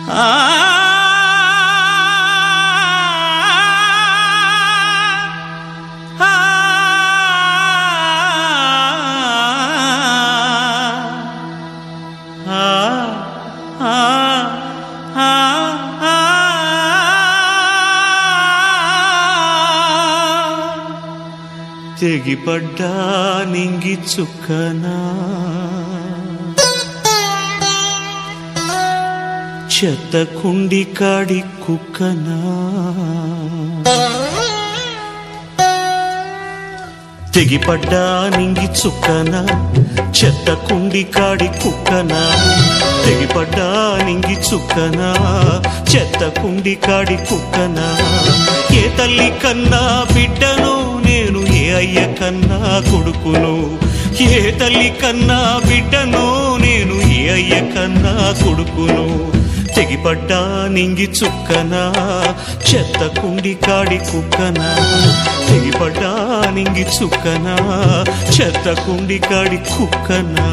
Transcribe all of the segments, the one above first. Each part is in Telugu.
తెగిపడ్డా నింగి చుక్కనా చెత్త కుండి కాడి కుక్కనా తెగిపడ్డా నింగి చుక్కనా చెత్త కుండి కాడి కుక్కనా తెగిపడ్డా నింగి చుక్కనా చెత్త కుండి కాడి కుక్కనా ఏ తల్లి కన్నా బిడ్డను నేను ఏ అయ్య కన్నా కొడుకును ఏ తల్లి కన్నా బిడ్డను నేను ఏ అయ్య కన్నా కొడుకును తెగిపడ్డా నింగి చుక్కనా చెత్త కుండి కాడి కుక్కనా తెగిపడ్డా నింగి చుక్కనా చెత్త కుండి కాడి కుక్కనా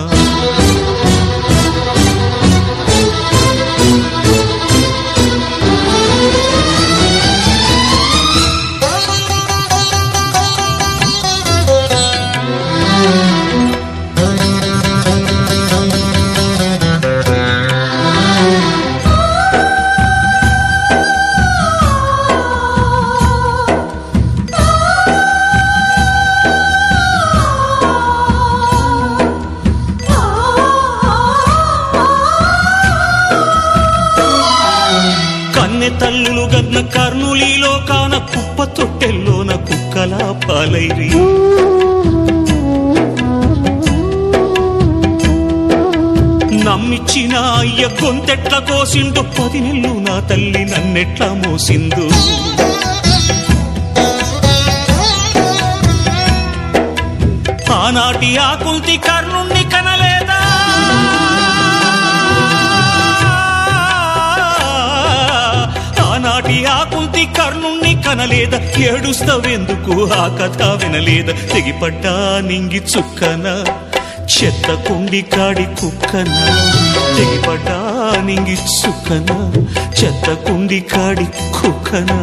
కన్నె తల్లులు గద్న కర్నూలిలో కాన కుప్ప తొట్టెల్లోన కుక్కలా పాలైరి నమ్మిచ్చిన అయ్య గొంతెట్ల కోసిండు పది నెల్లు నా తల్లి నన్నెట్లా మోసిందు ఆనాటి ఆకుంతి కర్ణుణ్ణి కనలేదా ఆనాటి ఆకుంతి కర్ణుణ్ణి కనలేదా ఏడుస్తావెందుకు ఆ కథ వినలేదా తెగిపడ్డా నింగి చుక్కన చెత్త కుండి కాడి కుక్కన తెగిపడ్డా నింగి చుక్కన చెత్త కుండి కాడి కుక్కనా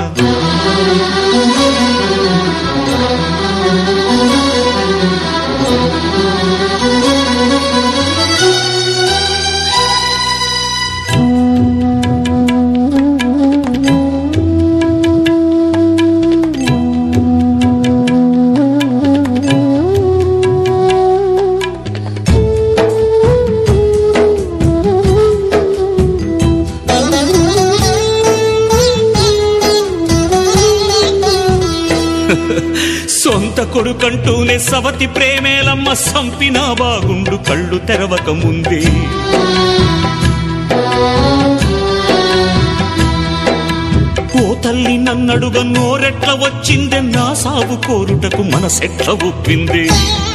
సొంత కొడుకంటూనే సవతి ప్రేమేలమ్మ సంపినా బాగుండు కళ్ళు తెరవక ముందే ఓ తల్లి నన్నడుగ నోరెట్ల వచ్చిందే నా సాగు కోరుటకు మనసెట్ల ఒప్పింది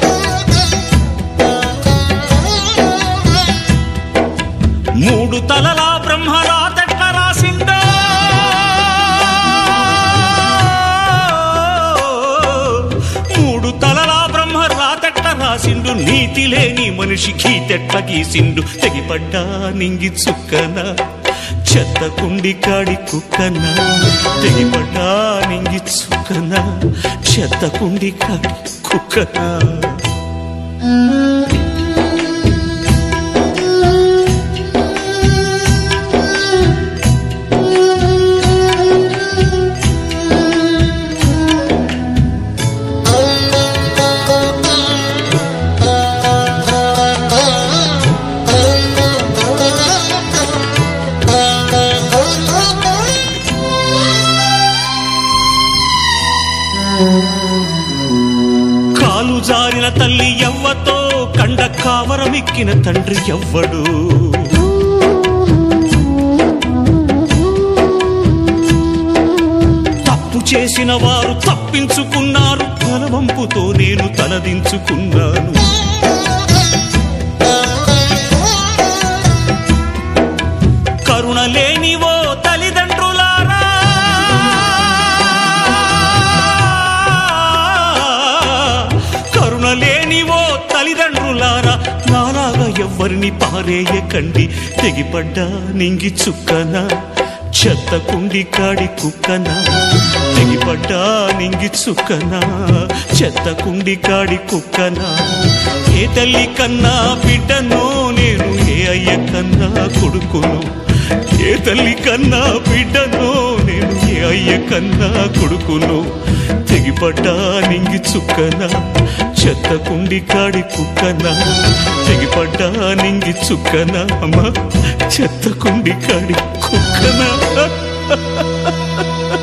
మూడు తలలా బ్రహ్మరాతెట్ల రాసిందో మూడు తలలా బ్రహ్మ రాతెట్ల రాసిండు నీతి లేని మనిషికి తెట్ల గీసిండు తెగిపడ్డా నింగి చుక్కన చెత్త కుండి కాడి కుక్కన తెగిపడ్డా నింగి చుక్కన చెత్త కుండి కాడి కుక్కన కాలు జారిన తల్లి ఎవ్వతో కండ కావరమెక్కిన తండ్రి ఎవ్వడు తప్పు చేసిన వారు తప్పించుకున్నారు తలవంపుతో నేను తలదించుకున్నాను కరుణ లేని ఓ తల్లిదండ్రులారా కరుణ లేని ఓ తల్లిదండ్రులారా నాలాగా ఎవ్వరిని పారేయకండి తెగిపడ్డా నింగి చుక్కనా చెత్త కుండి కాడి కుక్కనా తెగిపడ్డా నింగి చుక్కనా చెత్త కుండి కాడి కుక్కనా ఏ తల్లి కన్నా బిడ్డను నేను ఏ అయ్య కన్నా కొడుకును ఏ తల్లి కన్నా బిడ్డను నేను ఏ అయ్య కన్నా కొడుకును తెగిపడ్డా నింగి చుక్కనా చెత్త కుండి కాడి కుక్కనా తెగిపడ్డా నింగి చుక్కనా అమ్మా చెత్త కుండి కాడి కుక్కనా